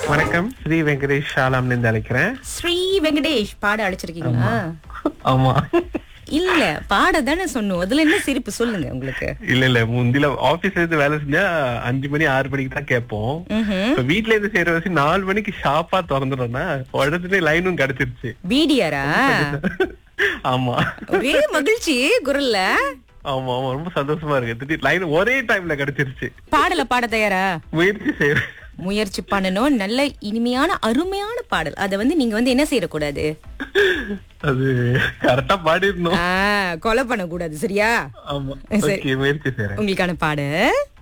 வணக்கம் ஸ்ரீ வெங்கடேஷ் ஷாலாம்ல இருந்து அழைக்கிறேன் ஸ்ரீ வெங்கடேஷ் பாட அழைச்சிருக்கீங்களா ஆமா இல்ல பாட தானே சொன்னோம் அதுல என்ன சிரிப்பு சொல்லுங்க உங்களுக்கு இல்ல இல்ல முந்தில ஆபீஸ்ல இருந்து வேலை செஞ்சா அஞ்சு மணி ஆறு மணிக்கு தான் கேட்போம் ம்ஹும். இப்ப வீட்ல இருந்து செய்யற வச்சு நாலு மணிக்கு ஷாப்பா திறந்துட்டோம்னா உடனே லைனும் கிடைச்சிருச்சு பீடியாரா ஆமா ஒரே மகிழ்ச்சி குரல்ல ஆமா ஆமா ரொம்ப சந்தோஷமா இருக்கு திடீர் லைன் ஒரே டைம்ல கிடைச்சிருச்சு பாடல பாட தயாரா முயற்சி செய்யறேன் முயற்சி பண்ணணும் நல்ல இனிமையான அருமையான பாடல் அத வந்து நீங்க வந்து என்ன செய்யக்கூடாது அது கரெக்டா பாடிடணும் கொலை பண்ண கூடாது சரியா ஆமா சரி. ஓகே முயற்சி செய்யறேன் உங்களுக்கான பாடு